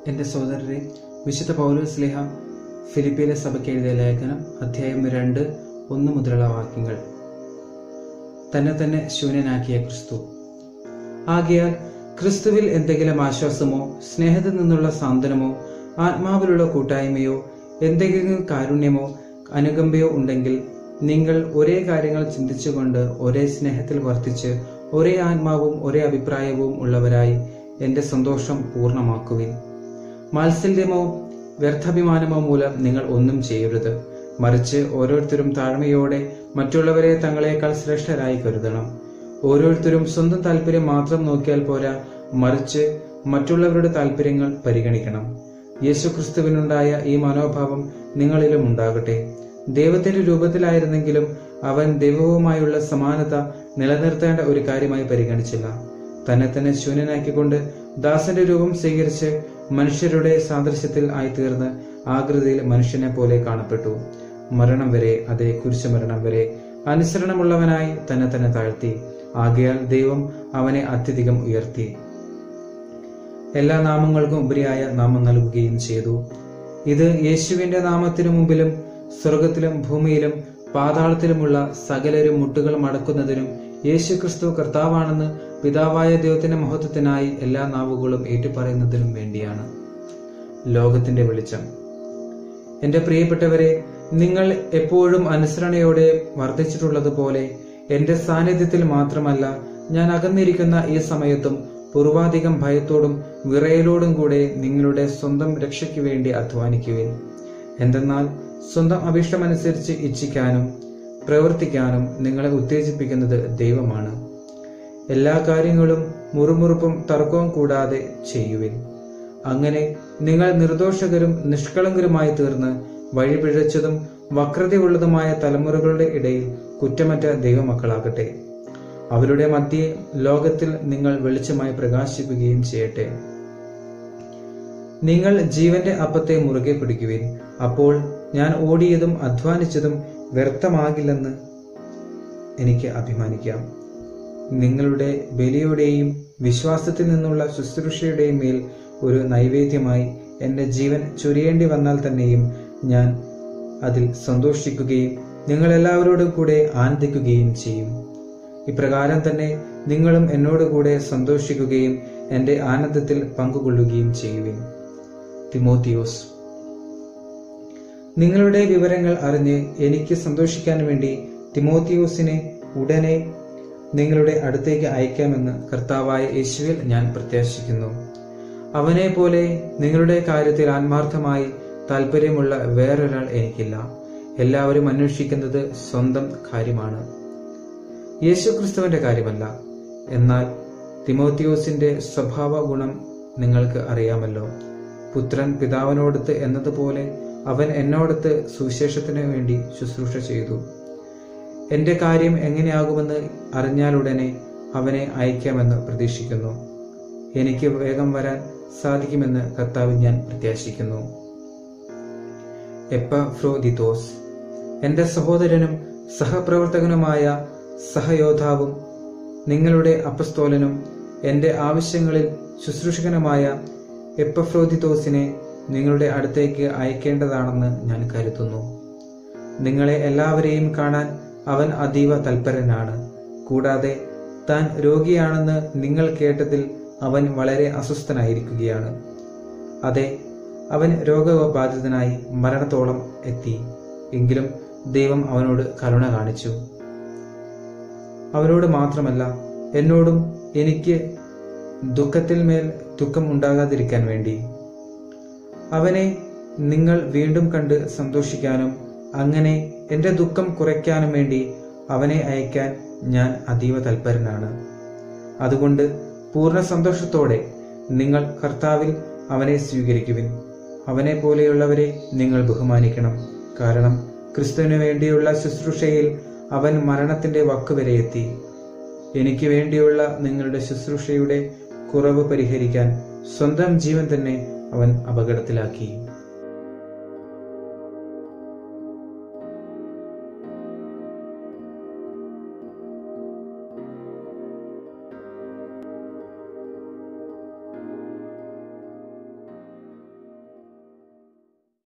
എൻ്റെ സഹോദരരെ വിശുദ്ധ പൗലോസ് സ്ലിഹ ഫിലിപ്പിയിലെ സഭയ്ക്ക് എഴുതിയ ലേഖനം അധ്യായം രണ്ട് ഒന്ന് മുതലുള്ള വാക്യങ്ങൾ തന്നെ തന്നെ ശൂന്യനാക്കിയ ക്രിസ്തു ആകയാൽ ക്രിസ്തുവിൽ എന്തെങ്കിലും ആശ്വാസമോ സ്നേഹത്തിൽ നിന്നുള്ള സാന്ത്വനമോ ആത്മാവിലുള്ള കൂട്ടായ്മയോ എന്തെങ്കിലും കാരുണ്യമോ അനുകമ്പയോ ഉണ്ടെങ്കിൽ നിങ്ങൾ ഒരേ കാര്യങ്ങൾ ചിന്തിച്ചുകൊണ്ട് ഒരേ സ്നേഹത്തിൽ വർത്തിച്ച് ഒരേ ആത്മാവും ഒരേ അഭിപ്രായവും ഉള്ളവരായി എൻ്റെ സന്തോഷം പൂർണ്ണമാക്കുവിൻ മാത്സല്യമോ വ്യർത്ഥാഭിമാനമോ മൂലം നിങ്ങൾ ഒന്നും ചെയ്യരുത് മറിച്ച് ഓരോരുത്തരും താഴ്മയോടെ മറ്റുള്ളവരെ തങ്ങളെക്കാൾ ശ്രേഷ്ഠരായി കരുതണം ഓരോരുത്തരും സ്വന്തം താല്പര്യം മാത്രം നോക്കിയാൽ പോരാ മറിച്ച് മറ്റുള്ളവരുടെ താല്പര്യങ്ങൾ പരിഗണിക്കണം യേശുക്രിസ്തുവിനുണ്ടായ ഈ മനോഭാവം നിങ്ങളിലും ഉണ്ടാകട്ടെ ദൈവത്തിന്റെ രൂപത്തിലായിരുന്നെങ്കിലും അവൻ ദൈവവുമായുള്ള സമാനത നിലനിർത്തേണ്ട ഒരു കാര്യമായി പരിഗണിച്ചില്ല തന്നെ തന്നെ ശൂന്യനാക്കിക്കൊണ്ട് ദാസന്റെ രൂപം സ്വീകരിച്ച് മനുഷ്യരുടെ സാദൃശ്യത്തിൽ ആയിത്തീർന്ന് ആകൃതിയിൽ മനുഷ്യനെ പോലെ കാണപ്പെട്ടു മരണം വരെ അതേ കുരിശു മരണം വരെ അനുസരണമുള്ളവനായി തന്നെ തന്നെ താഴ്ത്തി ആകയാൽ ദൈവം അവനെ അത്യധികം ഉയർത്തി എല്ലാ നാമങ്ങൾക്കും ഉപരിയായ നാമം നൽകുകയും ചെയ്തു ഇത് യേശുവിന്റെ നാമത്തിനു മുമ്പിലും സ്വർഗത്തിലും ഭൂമിയിലും പാതാളത്തിലുമുള്ള സകലരും മുട്ടുകൾ മടക്കുന്നതിനും യേശു ക്രിസ്തു കർത്താവാണെന്ന് പിതാവായ ദൈവത്തിന്റെ മഹത്വത്തിനായി എല്ലാ നാവുകളും ഏറ്റുപറയുന്നതിനും വേണ്ടിയാണ് ലോകത്തിന്റെ വെളിച്ചം എന്റെ പ്രിയപ്പെട്ടവരെ നിങ്ങൾ എപ്പോഴും അനുസരണയോടെ വർദ്ധിച്ചിട്ടുള്ളതുപോലെ എന്റെ സാന്നിധ്യത്തിൽ മാത്രമല്ല ഞാൻ അകന്നിരിക്കുന്ന ഈ സമയത്തും പൂർവാധികം ഭയത്തോടും വിറയലോടും കൂടെ നിങ്ങളുടെ സ്വന്തം രക്ഷയ്ക്ക് വേണ്ടി അധ്വാനിക്കുവിൻ എന്തെന്നാൽ സ്വന്തം അഭിഷ്ടമനുസരിച്ച് ഇച്ഛിക്കാനും പ്രവർത്തിക്കാനും നിങ്ങളെ ഉത്തേജിപ്പിക്കുന്നത് ദൈവമാണ് എല്ലാ കാര്യങ്ങളും മുറുമുറുപ്പും തർക്കവും കൂടാതെ ചെയ്യുവിൻ അങ്ങനെ നിങ്ങൾ നിർദോഷകരും നിഷ്കളങ്കരുമായി തീർന്ന് വഴിപിഴച്ചതും വക്രതയുള്ളതുമായ തലമുറകളുടെ ഇടയിൽ കുറ്റമറ്റ ദൈവമക്കളാകട്ടെ അവരുടെ മധ്യേ ലോകത്തിൽ നിങ്ങൾ വെളിച്ചമായി പ്രകാശിക്കുകയും ചെയ്യട്ടെ നിങ്ങൾ ജീവന്റെ അപ്പത്തെ മുറുകെ പിടിക്കുവിൻ അപ്പോൾ ഞാൻ ഓടിയതും അധ്വാനിച്ചതും വ്യർത്ഥമാകില്ലെന്ന് എനിക്ക് അഭിമാനിക്കാം നിങ്ങളുടെ ബലിയുടെയും വിശ്വാസത്തിൽ നിന്നുള്ള ശുശ്രൂഷയുടെയും മേൽ ഒരു നൈവേദ്യമായി എന്റെ ജീവൻ ചൊരിയേണ്ടി വന്നാൽ തന്നെയും ഞാൻ അതിൽ സന്തോഷിക്കുകയും നിങ്ങൾ എല്ലാവരോടും കൂടെ ആനന്ദിക്കുകയും ചെയ്യും ഇപ്രകാരം തന്നെ നിങ്ങളും എന്നോട് കൂടെ സന്തോഷിക്കുകയും എന്റെ ആനന്ദത്തിൽ പങ്കുകൊള്ളുകയും ചെയ്യുവിൻ തിമോത്തിയോസ് നിങ്ങളുടെ വിവരങ്ങൾ അറിഞ്ഞ് എനിക്ക് സന്തോഷിക്കാൻ വേണ്ടി തിമോത്തിയോസിനെ ഉടനെ നിങ്ങളുടെ അടുത്തേക്ക് അയക്കാമെന്ന് കർത്താവായ യേശുവിൽ ഞാൻ പ്രത്യാശിക്കുന്നു അവനെ പോലെ നിങ്ങളുടെ കാര്യത്തിൽ ആത്മാർത്ഥമായി താല്പര്യമുള്ള വേറൊരാൾ എനിക്കില്ല എല്ലാവരും അന്വേഷിക്കുന്നത് സ്വന്തം കാര്യമാണ് യേശു ക്രിസ്തുവിന്റെ കാര്യമല്ല എന്നാൽ തിമോത്തിയോസിന്റെ സ്വഭാവ ഗുണം നിങ്ങൾക്ക് അറിയാമല്ലോ പുത്രൻ പിതാവിനോടത്ത് എന്നതുപോലെ അവൻ എന്നോടത്ത് സുവിശേഷത്തിനു വേണ്ടി ശുശ്രൂഷ ചെയ്തു എന്റെ കാര്യം എങ്ങനെയാകുമെന്ന് അറിഞ്ഞാലുടനെ അവനെ അയക്കാമെന്ന് പ്രതീക്ഷിക്കുന്നു എനിക്ക് വേഗം വരാൻ സാധിക്കുമെന്ന് കർത്താവിൽ ഞാൻ പ്രത്യാശിക്കുന്നു എപ്പഫ്രോദിത്തോസ് എന്റെ സഹോദരനും സഹപ്രവർത്തകനുമായ സഹയോദ്ധാവും നിങ്ങളുടെ അപ്പസ്തോലനും എന്റെ ആവശ്യങ്ങളിൽ ശുശ്രൂഷകനുമായ എപ്പഫ്രോദിത്തോസിനെ നിങ്ങളുടെ അടുത്തേക്ക് അയക്കേണ്ടതാണെന്ന് ഞാൻ കരുതുന്നു നിങ്ങളെ എല്ലാവരെയും കാണാൻ അവൻ അതീവ തൽപരനാണ് കൂടാതെ താൻ രോഗിയാണെന്ന് നിങ്ങൾ കേട്ടതിൽ അവൻ വളരെ അസ്വസ്ഥനായിരിക്കുകയാണ് അതെ അവൻ രോഗബാധിതനായി മരണത്തോളം എത്തി എങ്കിലും ദൈവം അവനോട് കരുണ കാണിച്ചു അവനോട് മാത്രമല്ല എന്നോടും എനിക്ക് ദുഃഖത്തിൽ മേൽ ദുഃഖം ഉണ്ടാകാതിരിക്കാൻ വേണ്ടി അവനെ നിങ്ങൾ വീണ്ടും കണ്ട് സന്തോഷിക്കാനും അങ്ങനെ എന്റെ ദുഃഖം കുറയ്ക്കാനും വേണ്ടി അവനെ അയക്കാൻ ഞാൻ അതീവ തൽപരനാണ് അതുകൊണ്ട് പൂർണ്ണ സന്തോഷത്തോടെ നിങ്ങൾ കർത്താവിൽ അവനെ സ്വീകരിക്കുവിൻ അവനെ പോലെയുള്ളവരെ നിങ്ങൾ ബഹുമാനിക്കണം കാരണം ക്രിസ്തുവിന് വേണ്ടിയുള്ള ശുശ്രൂഷയിൽ അവൻ മരണത്തിന്റെ വക്കുവരെ എത്തി എനിക്ക് വേണ്ടിയുള്ള നിങ്ങളുടെ ശുശ്രൂഷയുടെ കുറവ് പരിഹരിക്കാൻ സ്വന്തം ജീവൻ തന്നെ അവൻ അപകടത്തിലാക്കി